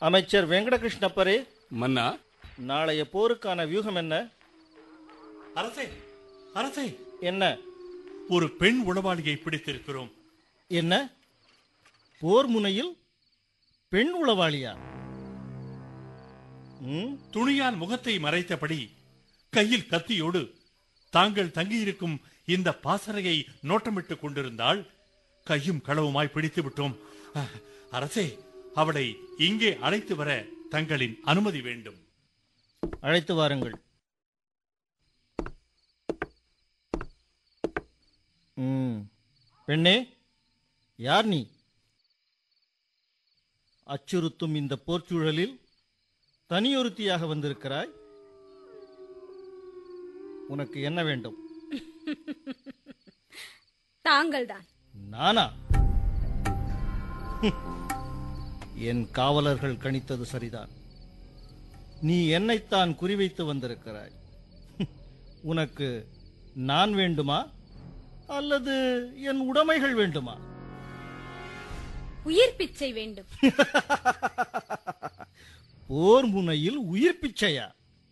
அமைச்சர் வெங்கடகிருஷ்ணப்பரே மன்னா நாளைய போருக்கான வியூகம் என்ன அரசே அரசே என்ன ஒரு பெண் உளவாளியை பிடித்திருக்கிறோம் என்ன போர் முனையில் பெண் உளவாளியா ம், துணியால் முகத்தை மறைத்தபடி கையில் கத்தியோடு தாங்கள் தங்கியிருக்கும் இந்த பாசறையை நோட்டமிட்டுக் கொண்டிருந்தால் கையும் களவுமாய் பிடித்து விட்டோம் அஹ், அரசே அவளை இங்கே அழைத்து வர தங்களின் அனுமதி வேண்டும் அழைத்து வாருங்கள் ம், பெண்ணே யார் நீ அச்சுறுத்தும் இந்த போர்ச்சூழலில் தனியொருத்தியாக வந்திருக்கிறாய் உனக்கு என்ன வேண்டும் தாங்கள்தான் நானா ஹும். என் காவலர்கள் கணித்தது சரிதான் நீ என்னைத்தான் குறிவைத்து வந்திருக்கிறாய் ஹும். உனக்கு நான் வேண்டுமா அல்லது என் உடைமைகள் வேண்டுமா உயிர் பிச்சை வேண்டும் போர் முனையில் உயிர் பிச்சையா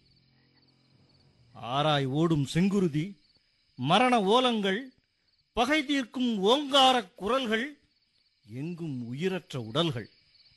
ஆராய் ஓடும் செங்குருதி மரண ஓலங்கள் பகை தீர்க்கும் ஓங்காரக் குரல்கள் எங்கும் உயிரற்ற உடல்கள்